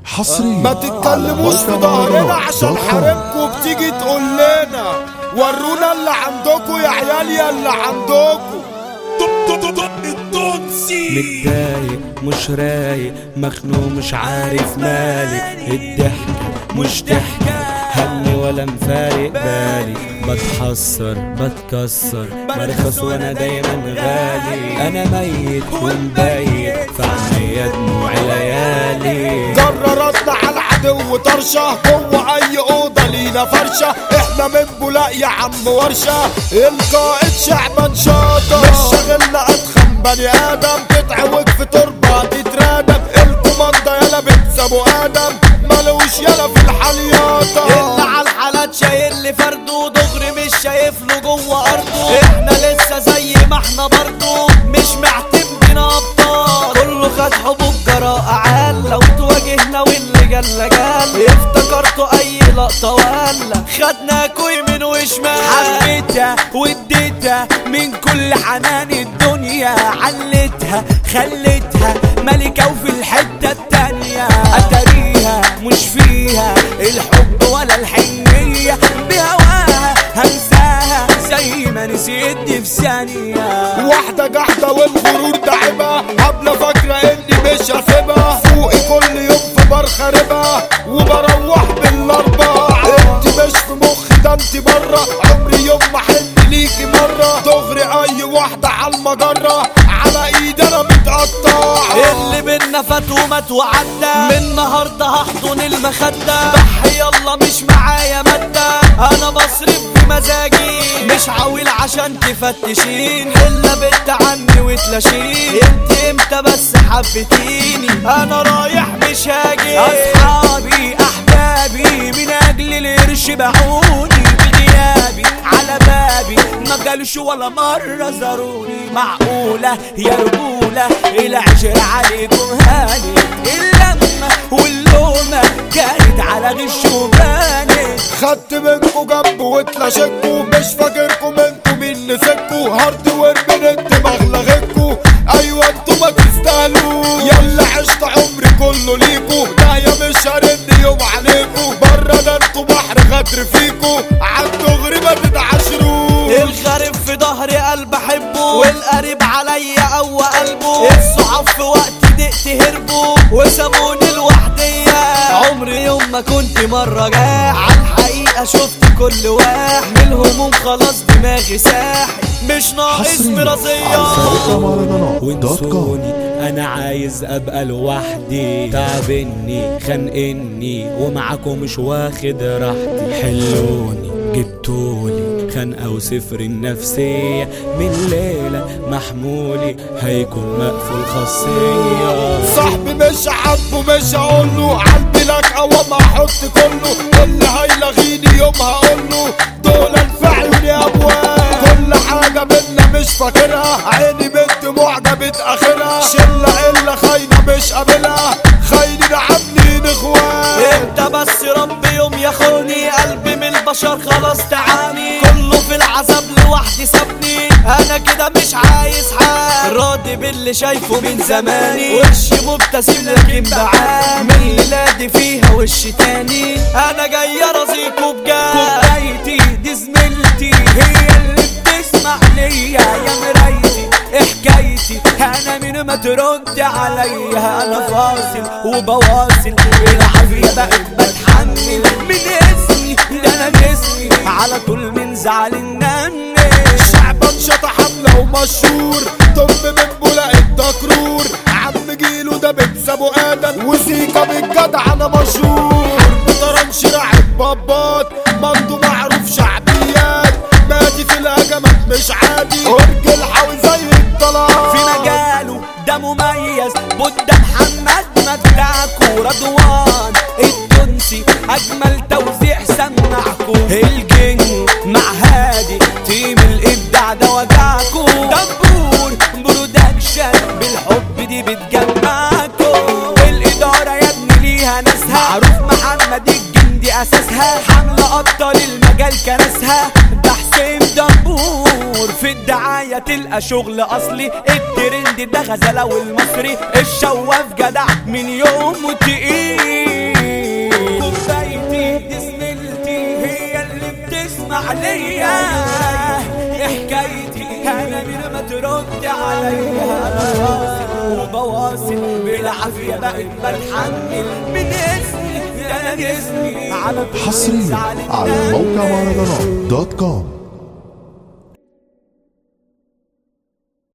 حصريا ما تتكلموش في ظهرنا عشان حارمكوا بتيجي تقول لنا ورونا اللي عندكوا يا عيال يا اللي عندكوا متضايق مش رايق مخنوق مش عارف مالي الضحكة مش ضحكة همي ولا مفارق بالي بتحسر بتكسر برخص وانا دايما غالي انا ميت ومبيت في عينيا دموع ليالي قررتنا على العدو طرشة جوه اي اوضة لينا فرشة احنا من بولاق يا عم ورشة القائد شعبا شاطر مش شغلنا اتخن بني ادم تتعوج في تربة تترادم الكوماندا يلا بنت ابو ادم ملوش يلا في الحلياطة اللي على الحالات شايل لي فرده دغري مش شايف له جوه ارضه احنا لسه زي ما احنا برضه مش معتمدين ابطال كله خد حبوب جراءة عال لو تواجهنا واللي جل جال افتكرتوا اي لقطة ولا خدناكوا يمين وشمال حبيتها واديتها من كل حنان الدنيا علتها خلتها ملكة وفي الحتة التانية اتاريها مش فيها الحب ولا الحنية بهواها هنساها زي ما نسيتني في ثانية واحدة جحدة والغرور تعبها قبل فاكرة اني مش هسيبها فوقي كل يوم في بار خاربها وبروح بالاربع انت مش في مخي ده انت بره عمري يوم ما حن ليكي مرة دغري اي واحدة على المجرة على ايدي انا متقطع اللي بينا فات ومات وعدى من النهارده هحضن المخدة ضحي يلا مش معايا مادة انا بصرف بمزاجي مش عاويل عشان تفتشين الا بنت عني وتلاشين انت امتى بس حبتيني انا رايح مش هاجي اصحابي احبابي من اجل القرش باعوني بغيابي على بابي ما جالش ولا مرة زاروني معقولة يا رجولة العشر عليكم هاني اللمة واللومة كانت على غش وبانت خدت منكو جنب واتلاشكو مش فاكركم انتوا مين نسيتكو هارد وير من الدماغ لغيتكو ايوه انتوا ما تستاهلوا يلا عشت عمري كله ليكو ده يا مش هرن يوم عليكو بره ده انتوا بحر غدر فيكو عالدغري ما تتعاشروا الغريب في ظهري قلب احبه والقريب عليا قوى قلبه الصعب في وقت ضيقت هربوا وسابوني لوحدية عمري يوم ما كنت مرة جاح عالحقيقة شفت كل واحد من الهموم خلاص دماغي ساحت مش ناقص حصريا على مرضية فريق مهرجانات دوت كوم وانسوني انا عايز ابقى لوحدي تعبني خانقني ومعاكم مش واخد راحتي حلوني جبتولي خنقة وصفر النفسية من ليلة محمولي هيكون مقفول خاصية صاحبي مش عاجبه مش هقوله قلبي لك اوام احط كله اللي هيلغيني يوم هقوله دول الفعل يا ابواب كل حاجه منا مش فاكرها عيني من دموع جابت اخرها شله الا خاينه مش قابلها خاينين عاملين اخوان انت بس رب يوم ياخدني قلبي من البشر خلاص تعاني كله في العذاب لوحدي سابني انا كده مش عايز حال راضي باللي شايفه من زماني وشي مبتسم لكن بعاني من ميلادي فيها وش تاني انا جاي ارازيكوا بجد كوبايتي دي زميلتي هي اللي بتسمع ليا يا مرايتي حكايتي انا من ما ترد عليا انا فاصل وبواصل بالعافيه بقيت بتحمل من اسمي ده انا جسمي على طول من زعل النمل شعب انشطة حملة ومشهور طب من بولاق الدكرور عم جيلو ده بنت ابو ادم وزيكا بالجدع انا مشهور بطرنش راعب بابات مندو معروف شعبيات مادي في الهجمات مش عادي ورج الحاوي زي الطلاق في مجاله ده مميز بودة محمد مبدعكو رضوان التونسي اجمل توزيع سمعكو الجن مع هادي تيم الابداع ده وجعكو دبور برودكشن بالحب دي بتجمعكو الاداره يا ابني ليها ناسها معروف محمد الجندي اساسها حمله ابطال المجال كناسها ده حسين دبور في الدعاية تلقى شغل أصلي الترند ده غزالة والمصري الشواف جدع من يوم تقيل عليا إيه حكايتي انا من ما ترد عليا وبواصل بالعافية بقيت بتحمل من اسمي ده انا جسمي على كل حصريا زعل على الناس. موقع مهرجانات دوت كوم